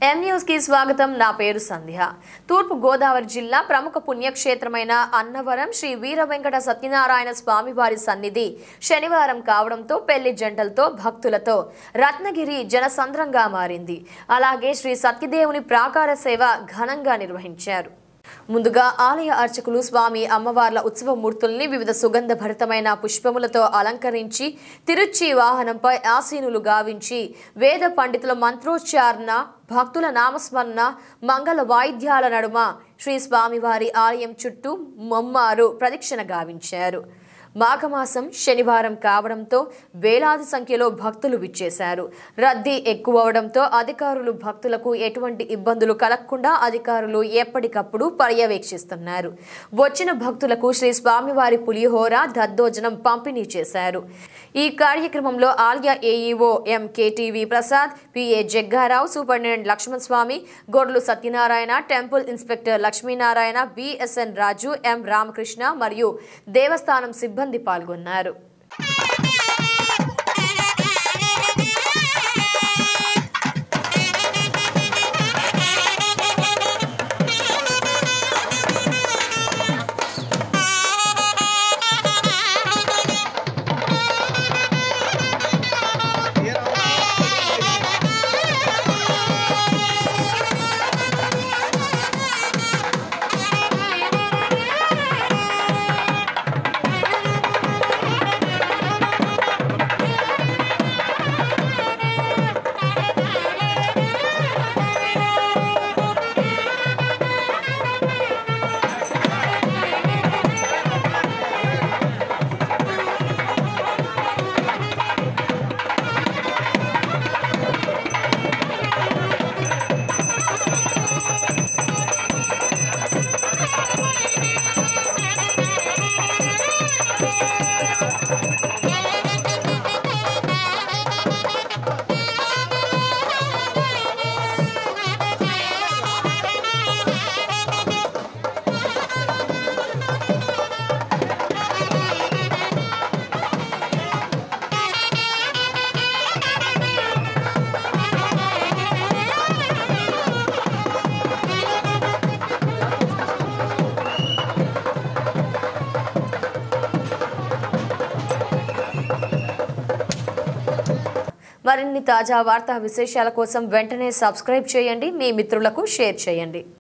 M news కి స్వాగతం నా పేరు సంధ్య తూర్పు గోదావరి జిల్లా ప్రముఖ పుణ్యక్షేత్రమైన అన్నవరం శ్రీ వీర వెంకట సత్యనారాయణ స్వామివారి సన్నిధి శనివారం కావడంతో పెళ్లి జంటలతో భక్తులతో రత్నగిరి జనసంద్రంగా మారింది అలాగే శ్రీ సత్యదేవుని ప్రాకార సేవ ఘనంగా నిర్వహించారు ముందుగా ఆలయ అర్చకులు స్వామి అమ్మవార్ల ఉత్సవ మూర్తుల్ని వివిధ సుగంధ భరితమైన పుష్పములతో అలంకరించి తిరుచి వాహనంపై ఆసీనులు గావించి వేద పండితుల మంత్రోచ్చారణ భక్తుల నామస్మరణ మంగళ వాయిద్యాల నడుమ శ్రీ స్వామివారి ఆలయం చుట్టూ మమ్మారు ప్రదక్షిణ గావించారు మాఘమాసం శనివారం కావడంతో వేలాది సంఖ్యలో భక్తులు విచ్చేశారు రద్దీ ఎక్కువవడంతో అధికారులు భక్తులకు ఎటువంటి ఇబ్బందులు కలగకుండా అధికారులు ఎప్పటికప్పుడు పర్యవేక్షిస్తున్నారు వచ్చిన భక్తులకు శ్రీ స్వామివారి పులిహోర దద్దోజనం పంపిణీ చేశారు ఈ కార్యక్రమంలో ఆలయ AEO M KTV Prasad PA Jaggarao superintendent Lakshman Swamy Gorlu Satyanarayana temple inspector Lakshminarayana BSN Raju M Ramakrishna మరియు దేవస్థానం సిబ్బంది పాల్గొన్నారు మరిన్ని తాజా వార్తా విశేషాల కోసం వెంటనే సబ్స్క్రైబ్ చేయండి మీ మిత్రులకు షేర్ చేయండి